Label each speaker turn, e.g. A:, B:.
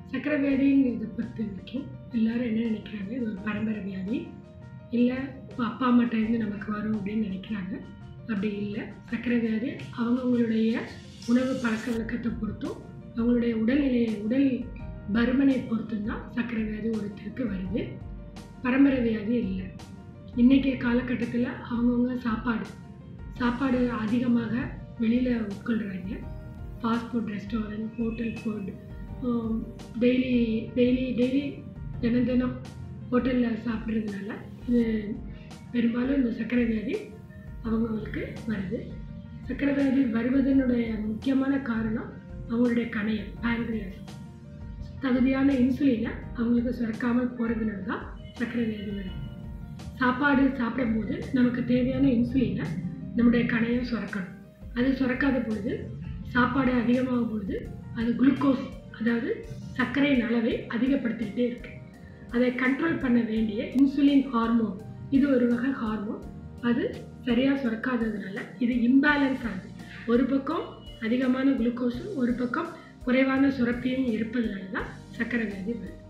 A: சர்க்கரை வியாதிங்கிறத பொறுத்த வரைக்கும் எல்லாரும் என்ன நினைக்கிறாங்க இது ஒரு பரம்பரை வியாதி இல்லை அப்பா அம்மாட்ட இருந்து நமக்கு வரும் அப்படின்னு நினைக்கிறாங்க அப்படி இல்லை சர்க்கரை வியாதி அவங்கவுங்களுடைய உணவு பழக்க வழக்கத்தை பொறுத்தும் அவங்களுடைய உடல்நிலையை உடல் பருமனை பொறுத்தும் தான் சர்க்கரை வியாதி ஒருத்தருக்கு வருது பரம்பரை வியாதி இல்லை இன்றைக்கி காலகட்டத்தில் அவங்கவுங்க சாப்பாடு சாப்பாடு அதிகமாக வெளியில் உட்கொள்கிறாங்க fast food restaurant hotel food daily daily daily தினம் தினம் ஹோட்டலில் சாப்பிட்றதுனால இது பெரும்பாலும் இந்த சர்க்கரை வியாதி அவங்கவுங்களுக்கு வருது சர்க்கரை வியாதி வருவதனுடைய முக்கியமான காரணம் அவங்களுடைய கணையம் pancreas தகுதியான இன்சுலினை அவங்களுக்கு சுரக்காமல் போகிறதுனால தான் சர்க்கரை வியாதி வருது சாப்பாடு சாப்பிடும்போது நமக்கு தேவையான இன்சுலினை நம்முடைய கணையம் சுரக்கணும் அது சுரக்காத பொழுது சாப்பாடு அதிகமாகும் பொழுது அது குளுக்கோஸ் அதாவது சர்க்கரையின் அளவை அதிகப்படுத்திக்கிட்டே இருக்கு அதை கண்ட்ரோல் பண்ண வேண்டிய இன்சுலின் ஹார்மோன் இது ஒரு வகை ஹார்மோன் அது சரியாக சுரக்காததுனால இது இம்பேலன்ஸ் ஆகுது ஒரு பக்கம் அதிகமான குளுக்கோஸும் ஒரு பக்கம் குறைவான சுரப்பியும் இருப்பதனால தான் சர்க்கரை வியாதி வருது